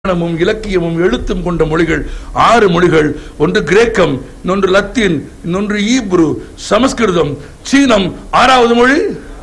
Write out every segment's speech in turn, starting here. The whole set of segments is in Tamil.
இலக்கணமும் இலக்கியமும் எழுத்தும் கொண்ட மொழிகள் ஆறு மொழிகள் ஒன்று கிரேக்கம் இன்னொன்று லத்தீன் இன்னொன்று ஈப்ரு சமஸ்கிருதம் சீனம் ஆறாவது மொழி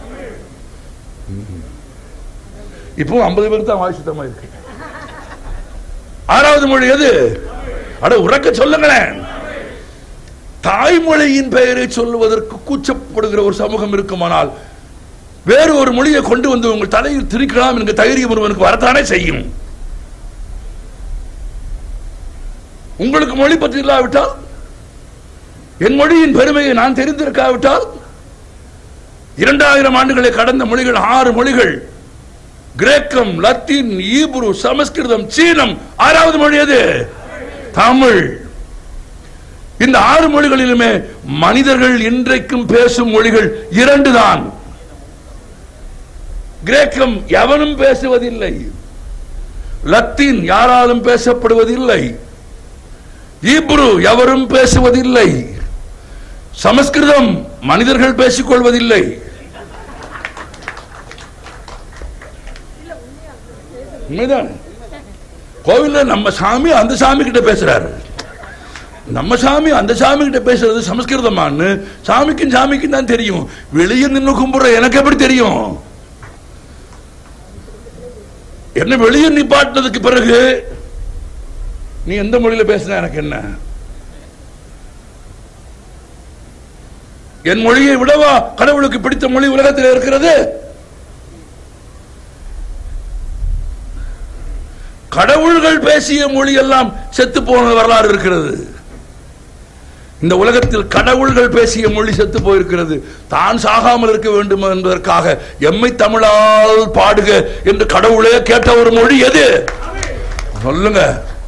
இப்போ ஐம்பது பேருக்கு தான் வாய் சுத்தமா இருக்கு ஆறாவது மொழி எது அட உறக்க சொல்லுங்களேன் தாய்மொழியின் பெயரை சொல்லுவதற்கு கூச்சப்படுகிற ஒரு சமூகம் இருக்குமானால் வேறு ஒரு மொழியை கொண்டு வந்து உங்கள் தலையில் திரிக்கலாம் என்கிற தைரியம் ஒருவனுக்கு வரத்தானே செய்யும் உங்களுக்கு மொழி பற்றி இல்லாவிட்டால் என் மொழியின் பெருமையை நான் தெரிந்திருக்காவிட்டால் இரண்டாயிரம் ஆண்டுகளை கடந்த மொழிகள் ஆறு மொழிகள் கிரேக்கம் லத்தீன் ஈப்ரு சமஸ்கிருதம் சீனம் ஆறாவது மொழி எது தமிழ் இந்த ஆறு மொழிகளிலுமே மனிதர்கள் இன்றைக்கும் பேசும் மொழிகள் இரண்டு தான் கிரேக்கம் எவனும் பேசுவதில்லை லத்தீன் யாராலும் பேசப்படுவதில்லை ஈப்ரு எவரும் பேசுவதில்லை சமஸ்கிருதம் மனிதர்கள் பேசிக் கொள்வதில்லை உண்மைதான் கோவில்ல நம்ம சாமி அந்த சாமி கிட்ட பேசுறாரு நம்ம சாமி அந்த சாமி கிட்ட பேசுறது சமஸ்கிருதமான்னு சாமிக்கும் சாமிக்கும் தான் தெரியும் வெளியே நின்று கும்பிடுற எனக்கு எப்படி தெரியும் என்ன வெளியே நிப்பாட்டினதுக்கு பிறகு நீ எந்த மொழியில பேசின எனக்கு என்ன என் மொழியை விடவா கடவுளுக்கு பிடித்த மொழி உலகத்தில் இருக்கிறது கடவுள்கள் பேசிய மொழி எல்லாம் செத்து போன வரலாறு இருக்கிறது இந்த உலகத்தில் கடவுள்கள் பேசிய மொழி செத்து போயிருக்கிறது தான் சாகாமல் இருக்க வேண்டும் என்பதற்காக எம்மை தமிழால் பாடுக என்று கடவுளே கேட்ட ஒரு மொழி எது சொல்லுங்க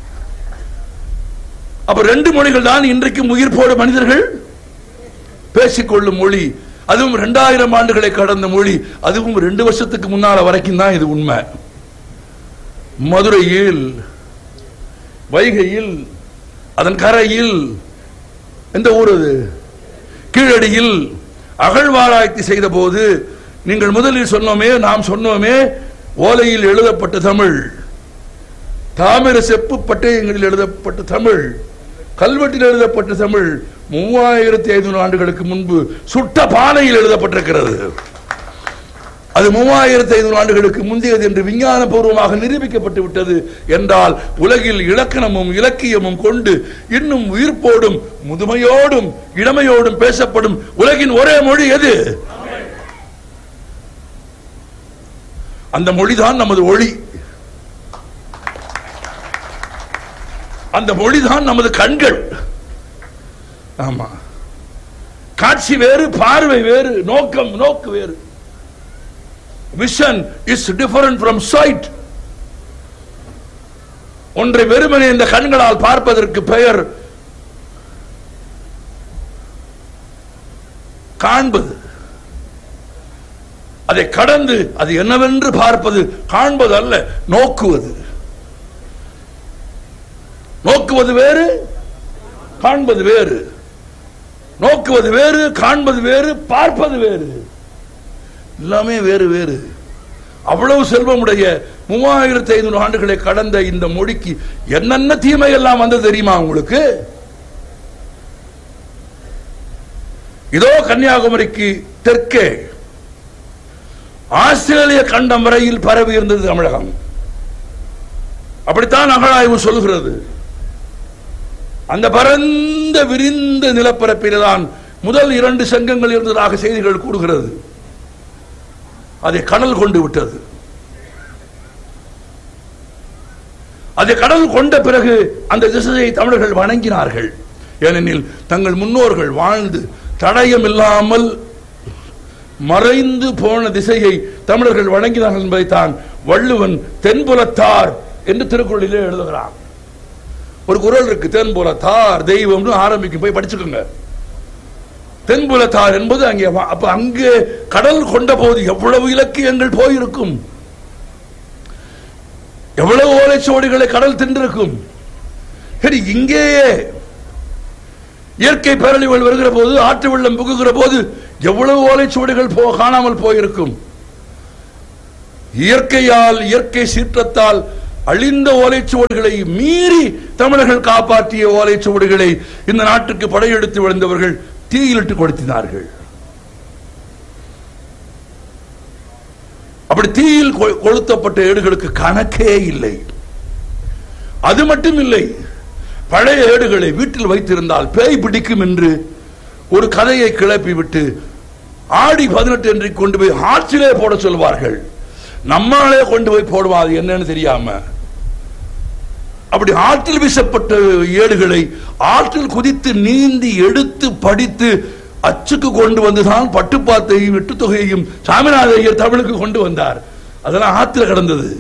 அப்ப ரெண்டு மொழிகள் தான் இன்றைக்கும் உயிர் போட மனிதர்கள் பேசிக்கொள்ளும் மொழி அதுவும் இரண்டாயிரம் ஆண்டுகளை கடந்த மொழி அதுவும் ரெண்டு வருஷத்துக்கு முன்னால வரைக்கும் தான் இது உண்மை மதுரையில் வைகையில் அதன் கரையில் எந்த ஊர் அது கீழடியில் அகழ்வாராய்ச்சி செய்த போது நீங்கள் முதலில் சொன்னோமே நாம் சொன்னோமே ஓலையில் எழுதப்பட்ட தமிழ் தாமிர செப்பு பட்டயங்களில் எழுதப்பட்ட தமிழ் கல்வெட்டில் எழுதப்பட்ட தமிழ் மூவாயிரத்தி ஐநூறு ஆண்டுகளுக்கு முன்பு சுட்ட பானையில் எழுதப்பட்டிருக்கிறது அது மூவாயிரத்தி ஐநூறு ஆண்டுகளுக்கு முந்தையது என்று விஞ்ஞான பூர்வமாக நிரூபிக்கப்பட்டு விட்டது என்றால் உலகில் இலக்கணமும் இலக்கியமும் கொண்டு இன்னும் உயிர்ப்போடும் முதுமையோடும் இளமையோடும் பேசப்படும் உலகின் ஒரே மொழி எது அந்த மொழிதான் நமது ஒளி அந்த மொழிதான் நமது கண்கள் ஆமா காட்சி வேறு பார்வை வேறு நோக்கம் நோக்கு வேறு vision is different from side ஒன்றை வெறுமனே இந்த கண்களால் பார்ப்பதற்கு பெயர் காண்பது அதை கடந்து அது என்னவென்று பார்ப்பது காண்பது அல்ல நோக்குவது நோக்குவது வேறு காண்பது வேறு நோக்குவது வேறு காண்பது வேறு பார்ப்பது வேறு எல்லாமே வேறு வேறு அவ்வளவு செல்வமுடைய மூவாயிரத்தி ஐநூறு ஆண்டுகளை கடந்த இந்த மொழிக்கு என்னென்ன தீமை எல்லாம் வந்து தெரியுமா உங்களுக்கு இதோ கன்னியாகுமரிக்கு தெற்கே ஆஸ்திரேலிய கண்டம் வரையில் பரவி இருந்தது தமிழகம் அப்படித்தான் அகழாய்வு சொல்கிறது அந்த பரந்த விரிந்த நிலப்பரப்பில்தான் முதல் இரண்டு சங்கங்கள் இருந்ததாக செய்திகள் கூறுகிறது அதை கடல் கொண்டு விட்டது அதை கடல் கொண்ட பிறகு அந்த திசையை தமிழர்கள் வணங்கினார்கள் ஏனெனில் தங்கள் முன்னோர்கள் வாழ்ந்து தடயம் இல்லாமல் மறைந்து போன திசையை தமிழர்கள் வணங்கினார்கள் என்பதைத்தான் வள்ளுவன் தென்புலத்தார் என்று திருக்குறளிலே எழுதுகிறான் ஒரு குரல் இருக்கு தென்புலத்தார் தெய்வம்னு ஆரம்பிக்கும் போய் படிச்சுக்கோங்க தென்புலத்தார் என்பது அங்கே அப்ப அங்கே கடல் கொண்ட போது எவ்வளவு இலக்கியங்கள் போயிருக்கும் எவ்வளவு ஓலைச்சுவடிகளை கடல் தின்றிருக்கும் சரி இங்கேயே இயற்கை பேரழிவுகள் வருகிற போது ஆற்று வெள்ளம் புகுகிற போது எவ்வளவு ஓலைச்சுவடிகள் போ காணாமல் போயிருக்கும் இயற்கையால் இயற்கை சீற்றத்தால் அழிந்த ஓலைச்சுவடுகளை மீறி தமிழர்கள் காப்பாற்றிய ஓலைச்சுவடுகளை இந்த நாட்டுக்கு படையெடுத்து விழுந்தவர்கள் தீயிலிட்டு கொடுத்தினார்கள் அப்படி தீயில் கொ- கொளுத்தப்பட்ட ஏடுகளுக்கு கணக்கே இல்லை அது மட்டும் இல்லை பழைய ஏடுகளை வீட்டில் வைத்திருந்தால் பேய் பிடிக்கும் என்று ஒரு கதையை கிளப்பி விட்டு ஆடி பதினெட்டு என்று கொண்டு போய் ஆற்றிலே போட சொல்வார்கள் நம்மாலே கொண்டு போய் போடுவா அது என்னன்னு தெரியாம அப்படி ஆற்றில் வீசப்பட்ட ஏடுகளை ஆற்றில் குதித்து நீந்தி எடுத்து படித்து அச்சுக்கு கொண்டு வந்துதான் பட்டுப்பாத்தையும் எட்டு தொகையையும் சாமிநாத ஐயர் தமிழுக்கு கொண்டு வந்தார் அதெல்லாம் ஆத்துல கிடந்தது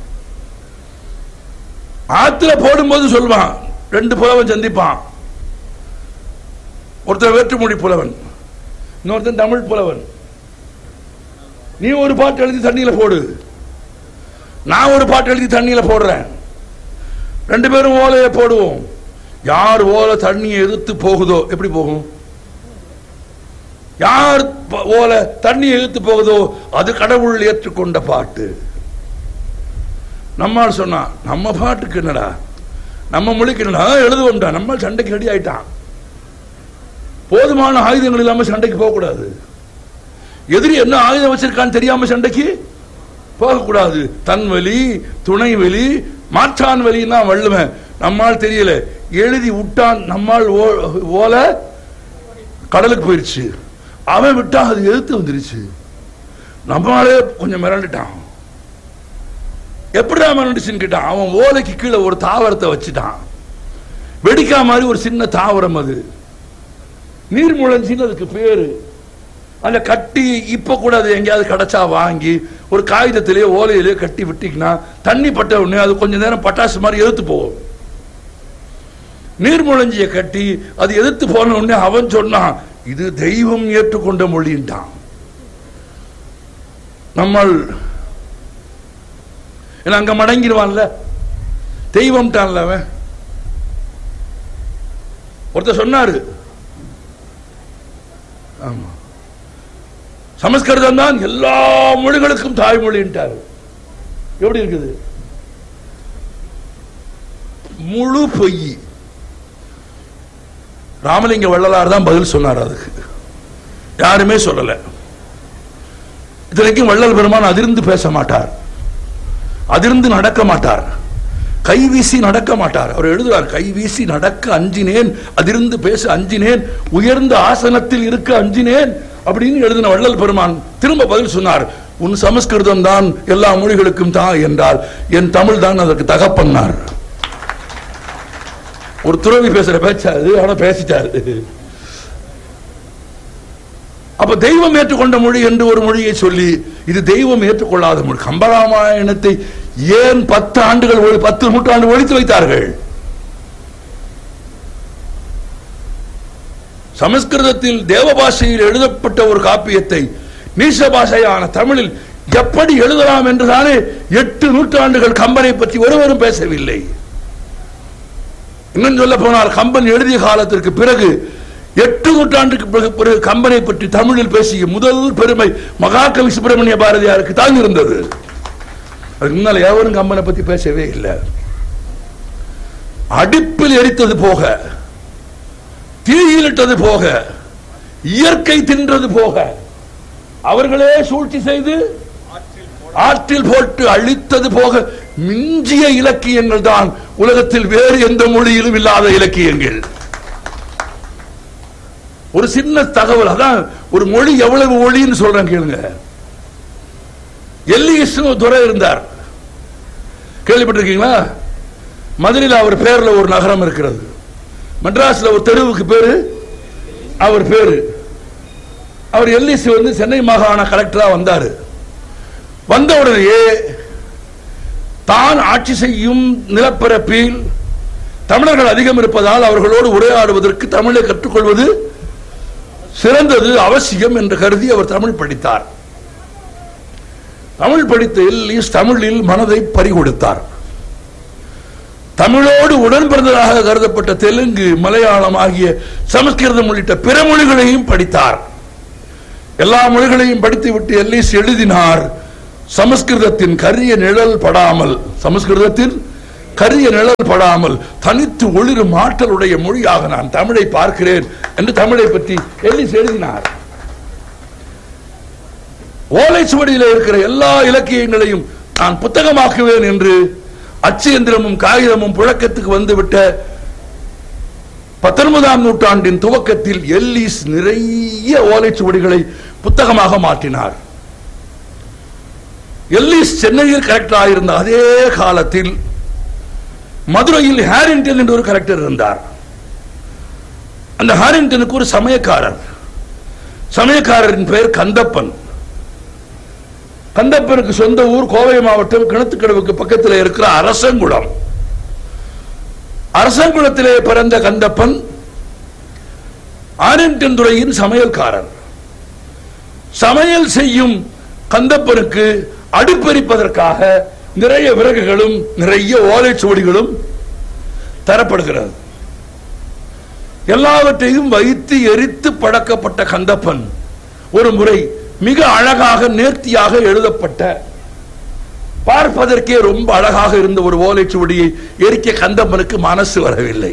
ஆத்துல போடும்போது சொல்வான் ரெண்டு புலவன் சந்திப்பான் ஒருத்தர் வேற்றுமொழி புலவன் இன்னொருத்தன் தமிழ் புலவன் நீ ஒரு பாட்டு எழுதி தண்ணியில போடு நான் ஒரு பாட்டு எழுதி தண்ணியில போடுறேன் ரெண்டு பேரும் ஓலையை போடுவோம் யார் ஓலை தண்ணியை எதிர்த்து போகுதோ எப்படி போகும் யார் ப- ஓலை தண்ணி எதிர்த்து போகுதோ அது கடவுள் ஏற்றுக்கொண்ட பாட்டு நம்மால் சொன்னா நம்ம பாட்டுக்கு என்னடா நம்ம மொழிக்கு என்னடா எழுதுவோம்டா நம்ம சண்டைக்கு ரெடி ஆயிட்டான் போதுமான ஆயுதங்கள் இல்லாம சண்டைக்கு போக கூடாது எதிரி என்ன ஆயுதம் வச்சிருக்கான்னு தெரியாம சண்டைக்கு போகக்கூடாது தன் வலி துணை வலி மாற்றான் வலின்னா வள்ளுவன் நம்மால் தெரியல எழுதி விட்டான் நம்மால் ஓ- ஓலை கடலுக்கு போயிருச்சு அவன் விட்டா அது எதிர்த்து வந்துருச்சு நம்மளாலே கொஞ்சம் மிரண்டுட்டான் எப்படிடா மிரண்டுச்சுன்னு கேட்டான் அவன் ஓலைக்கு கீழே ஒரு தாவரத்தை வச்சுட்டான் வெடிக்கா மாதிரி ஒரு சின்ன தாவரம் அது நீர்முழஞ்சின்னு அதுக்கு பேரு அந்த கட்டி இப்ப கூட அது எங்கேயாவது கிடைச்சா வாங்கி ஒரு காகிதத்திலேயே ஓலையிலேயே கட்டி விட்டீங்கன்னா தண்ணி பட்ட உடனே அது கொஞ்ச நேரம் பட்டாசு மாதிரி எதிர்த்து போகும் நீர்முழஞ்சிய கட்டி அது எதிர்த்து போன உடனே அவன் சொன்னான் இது தெய்வம் ஏற்றுக்கொண்ட மொழின்ட்டான் நம்மள் ஏன்னா அங்க மடங்கிடுவான்ல தெய்வம்ட்டான்ல அவன் ஒருத்தர் சொன்னாரு ஆமா சமஸ்கிருதம் தான் எல்லா மொழிகளுக்கும் தாய்மொழின்ட்டாரு எப்படி இருக்குது முழு பொய் ராமலிங்க வள்ளலார் தான் பதில் சொன்னார் அதுக்கு யாருமே சொல்லல இத்தனைக்கும் வள்ளல் பெருமான் அதிர்ந்து பேச மாட்டார் அதிர்ந்து நடக்க மாட்டார் கை வீசி நடக்க மாட்டார் அவர் எழுதுவார் கை வீசி நடக்க அஞ்சினேன் அதிர்ந்து பேச அஞ்சினேன் உயர்ந்த ஆசனத்தில் இருக்க அஞ்சினேன் அப்படின்னு எழுதின வள்ளல் பெருமான் திரும்ப பதில் சொன்னார் உன் சமஸ்கிருதம் தான் எல்லா மொழிகளுக்கும் தான் என்றால் என் தமிழ் தான் அதற்கு தகப்பன்னார் ஒரு துறவி பேசுற பேச்சாது ஆனா பேசிட்டாரு அப்ப தெய்வம் ஏற்றுக்கொண்ட மொழி என்று ஒரு மொழியை சொல்லி இது தெய்வம் ஏற்றுக்கொள்ளாத மொழி கம்பராமாயணத்தை ஏன் பத்து ஆண்டுகள் ஒளி- பத்து நூற்றாண்டு ஒழித்து வைத்தார்கள் சமஸ்கிருதத்தில் தேவ பாஷையில் எழுதப்பட்ட ஒரு காப்பியத்தை நீச பாஷையான தமிழில் எப்படி எழுதலாம் என்றுதானே எட்டு நூற்றாண்டுகள் கம்பனை பற்றி ஒருவரும் பேசவில்லை இன்னும் சொல்ல போனால் கம்பன் எழுதிய காலத்திற்கு பிறகு எட்டு நூற்றாண்டுக்கு பிறகு பிறகு கம்பனை பற்றி தமிழில் பேசிய முதல் பெருமை மகாகவி சுப்பிரமணிய பாரதியாருக்கு தான் இருந்தது அதுக்கு முன்னால எவரும் கம்பனை பத்தி பேசவே இல்லை அடுப்பில் எரித்தது போக தீயிலிட்டது போக இயற்கை தின்றது போக அவர்களே சூழ்ச்சி செய்து ஆற்றில் போட்டு அழித்தது போக மிஞ்சிய இலக்கியங்கள் தான் உலகத்தில் வேறு எந்த மொழியிலும் இல்லாத இலக்கியங்கள் ஒரு சின்ன தகவல் அதான் ஒரு மொழி எவ்வளவு மொழின்னு சொல்றேன் கேளுங்க எல்லிகிருஷ்ணன் ஒரு துறை இருந்தார் கேள்விப்பட்டிருக்கீங்களா மதுரையில் அவர் பேர்ல ஒரு நகரம் இருக்கிறது மெட்ராஸ்ல ஒரு தெருவுக்கு பேரு அவர் பேரு அவர் எல்லிசி வந்து சென்னை மாகாண கலெக்டரா வந்தாரு வந்த உடனேயே தான் ஆட்சி செய்யும் நிலப்பரப்பில் தமிழர்கள் அதிகம் இருப்பதால் அவர்களோடு உரையாடுவதற்கு தமிழை கற்றுக்கொள்வது சிறந்தது அவசியம் என்று கருதி அவர் தமிழ் படித்தார் தமிழ் படித்த எல்லீஸ் தமிழில் மனதை பறிகொடுத்தார் தமிழோடு உடன் பிறந்ததாக கருதப்பட்ட தெலுங்கு மலையாளம் ஆகிய சமஸ்கிருதம் உள்ளிட்ட பிற மொழிகளையும் படித்தார் எல்லா மொழிகளையும் படித்துவிட்டு எல்லீஸ் எழுதினார் சமஸ்கிருதத்தின் கரிய நிழல் படாமல் சமஸ்கிருதத்தின் கரிய நிழல் படாமல் தனித்து ஒளிரும் ஆற்றலுடைய மொழியாக நான் தமிழை பார்க்கிறேன் என்று தமிழை பற்றி எல்லிஸ் எழுதினார் ஓலைச்சுவடியில் இருக்கிற எல்லா இலக்கியங்களையும் நான் புத்தகமாக்குவேன் என்று அச்சு எந்திரமும் காகிதமும் புழக்கத்துக்கு வந்துவிட்ட பத்தொன்பதாம் நூற்றாண்டின் துவக்கத்தில் எல்லிஸ் நிறைய ஓலைச்சுவடிகளை புத்தகமாக மாற்றினார் எல்லிஸ் சென்னையில் கலெக்டர் இருந்த அதே காலத்தில் மதுரையில் ஹாரிங்டன் என்று ஒரு கலெக்டர் இருந்தார் அந்த ஹாரிங்டனுக்கு ஒரு சமயக்காரர் சமயக்காரரின் பெயர் கந்தப்பன் கந்தப்பனுக்கு சொந்த ஊர் கோவை மாவட்டம் கிணத்துக்கடவுக்கு பக்கத்தில் இருக்கிற அரசங்குளம் அரசங்குளத்திலே பிறந்த கந்தப்பன் ஆரிங்டன் துறையின் சமையல்காரர் சமையல் செய்யும் கந்தப்பனுக்கு அடுப்பெரிப்பதற்காக நிறைய விறகுகளும் நிறைய ஓலைச்சுவடிகளும் தரப்படுகிறது எல்லாவற்றையும் வைத்து எரித்து பழக்கப்பட்ட கந்தப்பன் ஒரு முறை மிக அழகாக நேர்த்தியாக எழுதப்பட்ட பார்ப்பதற்கே ரொம்ப அழகாக இருந்த ஒரு ஓலைச்சுவடியை எரிக்க கந்தப்பனுக்கு மனசு வரவில்லை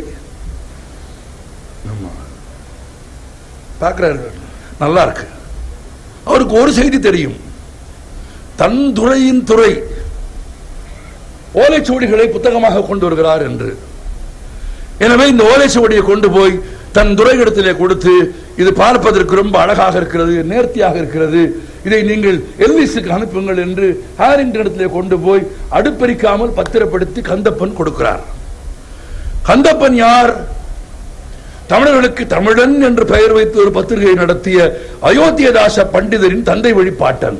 ஆமா. பார்க்கிறாரு நல்லா இருக்கு அவருக்கு ஒரு செய்தி தெரியும் தன் துறையின் துறை ஓலைச்சுவடிகளை புத்தகமாக கொண்டு வருகிறார் என்று எனவே இந்த ஓலைச்சுவடியை கொண்டு போய் தன் துறையிடத்திலே கொடுத்து இது பார்ப்பதற்கு ரொம்ப அழகாக இருக்கிறது நேர்த்தியாக இருக்கிறது இதை நீங்கள் எல்விஸுக்கு அனுப்புங்கள் என்று ஹாரிங்டனிடத்திலே கொண்டு போய் அடுப்பெரிக்காமல் பத்திரப்படுத்தி கந்தப்பன் கொடுக்கிறார் கந்தப்பன் யார் தமிழர்களுக்கு தமிழன் என்று பெயர் வைத்து ஒரு பத்திரிகை நடத்திய அயோத்தியதாச பண்டிதரின் தந்தை வழிபாட்டன்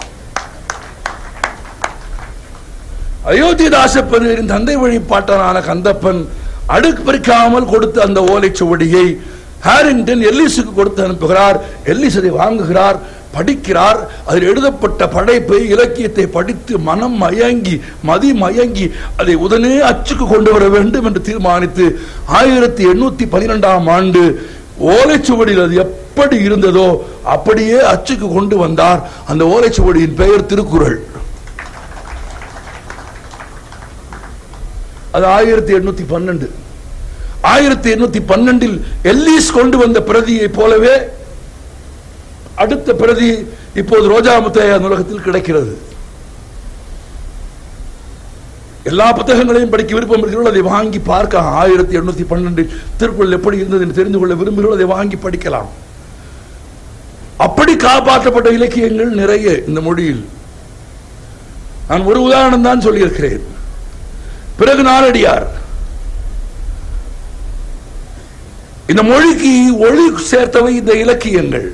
அயோத்திதாச பண்டிதரின் தந்தை வழிபாட்டனான கந்தப்பன் அடுப்பறிக்காமல் கொடுத்த அந்த ஓலைச்சுவடியை ஹாரிங்டன் எல்லிஸுக்கு கொடுத்து அனுப்புகிறார் எல்லிஸ் அதை வாங்குகிறார் படிக்கிறார் அதில் எழுதப்பட்ட படைப்பை இலக்கியத்தை படித்து மனம் மயங்கி மதி மயங்கி அதை உடனே அச்சுக்கு கொண்டு வர வேண்டும் என்று தீர்மானித்து ஆயிரத்தி எண்ணூத்தி பன்னிரெண்டாம் ஆண்டு ஓலைச்சுவடியில் அது எப்படி இருந்ததோ அப்படியே அச்சுக்கு கொண்டு வந்தார் அந்த ஓலைச்சுவடியின் பெயர் திருக்குறள் அது ஆயிரத்தி எண்ணூத்தி பன்னெண்டு ஆயிரத்தி எண்ணூத்தி பன்னெண்டில் எல்லீஸ் கொண்டு வந்த பிரதியை போலவே அடுத்த பிரதி இப்போது ரோஜா முத்தையா நூலகத்தில் கிடைக்கிறது எல்லா புத்தகங்களையும் படிக்க விருப்பம் இருக்கிறோம் அதை வாங்கி பார்க்கலாம் ஆயிரத்தி எண்ணூத்தி பன்னெண்டில் திருக்குறள் எப்படி இருந்தது என்று தெரிந்து கொள்ள விரும்புகிறோம் அதை வாங்கி படிக்கலாம் அப்படி காப்பாற்றப்பட்ட இலக்கியங்கள் நிறைய இந்த மொழியில் நான் ஒரு உதாரணம் தான் சொல்லியிருக்கிறேன் பிறகு நாளடியார் இந்த மொழிக்கு ஒளி சேர்த்தவை இந்த இலக்கியங்கள்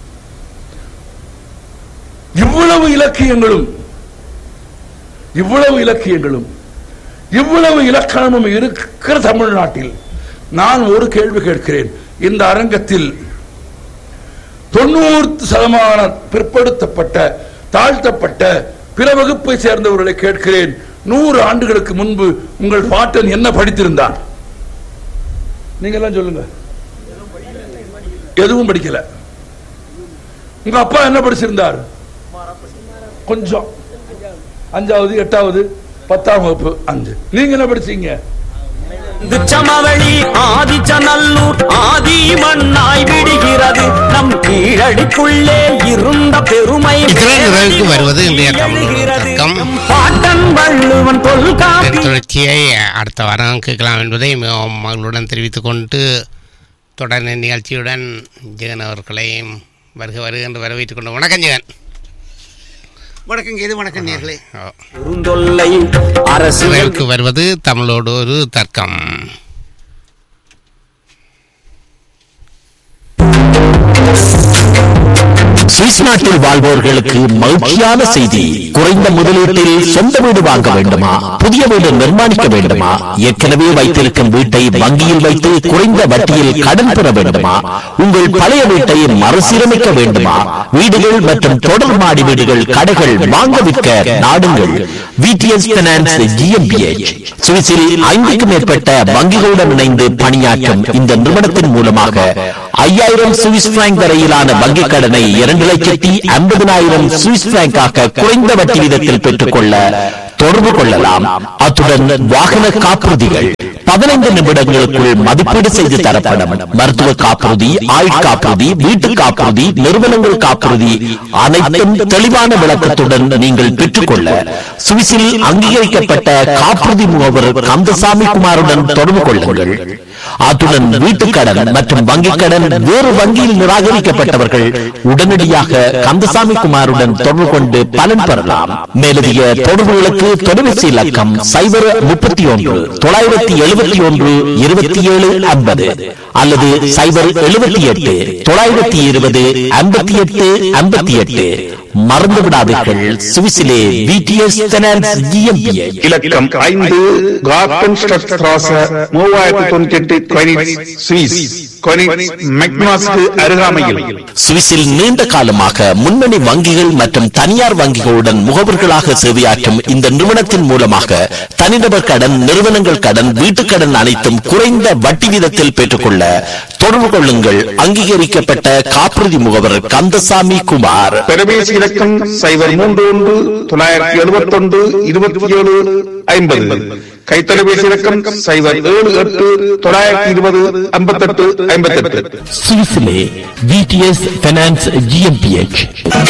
இவ்வளவு இலக்கியங்களும் இவ்வளவு இலக்கியங்களும் இவ்வளவு இலக்கணமும் இருக்கிற தமிழ்நாட்டில் நான் ஒரு கேள்வி கேட்கிறேன் இந்த அரங்கத்தில் தொண்ணூறு சதமான பிற்படுத்தப்பட்ட தாழ்த்தப்பட்ட பிற வகுப்பை சேர்ந்தவர்களை கேட்கிறேன் நூறு ஆண்டுகளுக்கு முன்பு உங்கள் பாட்டன் என்ன படித்திருந்தார் நீங்க எல்லாம் சொல்லுங்க எதுவும் படிக்கல உங்க அப்பா என்ன படிச்சிருந்தார் கொஞ்சம் அஞ்சாவது எட்டாவது பத்தாம் வகுப்பு அஞ்சு நீங்க என்ன படிச்சீங்க சமவெளி ஆதிச்சநல்லூர் ஆதி மண்ணாய் விடுகிறது நம் கீழடிக்குள்ளே இருந்த பெருமை இத்துடன் நிறைவுக்கு வருவது இன்றைய தமிழ் எழுகிறது. தர்க்கம். நம் பாட்டன் வள்ளுவன் தொல்காப்பி இதன் தொடர்ச்சியை அடுத்த வாரம் கேட்கலாம் என்பதை மிகவும் மகளுடன் தெரிவித்துக் கொண்டு தொடர்ந்து நிகழ்ச்சியுடன் ஜெகன் அவர்களையும் வருக வருக என்று வரவேற்றுக் கொண்டு வணக்கம் ஜெகன் வணக்கம் இது வணக்கம் நேர்களே ஓ. பெருந்தொல்லை அரசியல் நிறைவுக்கு வருவது தமிழோடு ஒரு தர்க்கம் சுவிஸ் நாட்டில் வாழ்வோர்களுக்கு மகிழ்ச்சியான செய்தி குறைந்த முதலீட்டில் சொந்த வீடு வாங்க வேண்டுமா புதிய வீடு நிர்மாணிக்க வேண்டுமா ஏற்கனவே வைத்திருக்கும் வீட்டை வங்கியில் வைத்து குறைந்த வட்டியில் கடன் பெற வேண்டுமா உங்கள் பழைய வீட்டை மறுசீரமைக்க வேண்டுமா வீடுகள் மற்றும் தொடர் மாடி வீடுகள் கடைகள் வாங்க விற்க நாடுங்கள் விடிஎஸ் பினான்ஸ் ஜிஎம்பிஎச் சுவிஸில் ஐந்துக்கும் மேற்பட்ட வங்கிகளுடன் இணைந்து பணியாற்றும் இந்த நிறுவனத்தின் மூலமாக ஐயாயிரம் சுவிஸ் பிராங்க் வரையிலான வங்கிக் கடனை இரண்டு லட்சத்தி ஐம்பதினாயிரம் சுவிஸ் பிராங்காக குறைந்த வட்டி வீதத்தில் பெற்றுக்கொள்ள தொடர்பு கொள்ளலாம் அத்துடன் வாகன காப்புறுதிகள் பதினைந்து நிமிடங்களுக்குள் மதிப்பீடு செய்து தரப்படும் மருத்துவ காப்புறுதி ஆயுட்காப்புறுதி வீட்டு காப்புறுதி நிறுவனங்கள் காப்புறுதி அனைத்தும் தெளிவான விளக்கத்துடன் நீங்கள் பெற்றுக்கொள்ள சுவிஸில் அங்கீகரிக்கப்பட்ட காப்புறுதி முகவர் கந்தசாமி குமாருடன் தொடர்பு கொள்ளுங்கள் அத்துடன் வீட்டுக் கடன் மற்றும் வங்கிக் கடன் வேறு வங்கியில் நிராகரிக்கப்பட்டவர்கள் உடனடியாக கந்தசாமி குமாருடன் தொடர்பு கொண்டு பலன் பெறலாம் மேலதிக தொடர்புகளுக்கு தொலைபேசி இலக்கம் சைபர் முப்பத்தி ஒன்று தொள்ளாயிரத்தி எழுபத்தி ஒன்று இருபத்தி ஏழு ஐம்பது அல்லது சைபர் எழுபத்தி எட்டு தொள்ளாயிரத்தி இருபது ஐம்பத்தி எட்டு ஐம்பத்தி எட்டு மறந்து விடாதீர்கள் சுவிஸிலே விடிஎஸ் ஃபைனான்ஸ் GmbH. இலக்கம் ஐந்து கார்டன் ஸ்ட்ராச மூவாயிரத்தி தொண்ணூத்தி எட்டு கொயினிட்ஸ் சுவிஸ் கொயினிட்ஸ் மெக்னாஸ்க்கு அருகாமையில் சுவிஸில் நீண்ட காலமாக முன்னணி வங்கிகள் மற்றும் தனியார் வங்கிகளுடன் முகவர்களாக சேவையாற்றும் இந்த நிறுவனத்தின் மூலமாக தனிநபர் கடன் நிறுவனங்கள் கடன் வீட்டுக் கடன் அனைத்தும் குறைந்த வட்டி வீதத்தில் பெற்றுக்கொள்ள தொடர்பு கொள்ளுங்கள் அங்கீகரிக்கப்பட்ட காப்புறுதி முகவர் கந்தசாமி குமார் பெருமேசி இலக்கம் சைபர் மூன்று ஒன்று தொள்ளாயிரத்தி எழுபத்தி ஒன்று இருபத்தி ஏழு ஐம்பது கைத்தொலைபேசி இலக்கம் சைபர் ஏழு எட்டு தொள்ளாயிரத்தி இருபது ஐம்பத்தெட்டு ஐம்பத்தெட்டு சுவிஸிலே விடிஎஸ் ஃபைனான்ஸ் GmbH.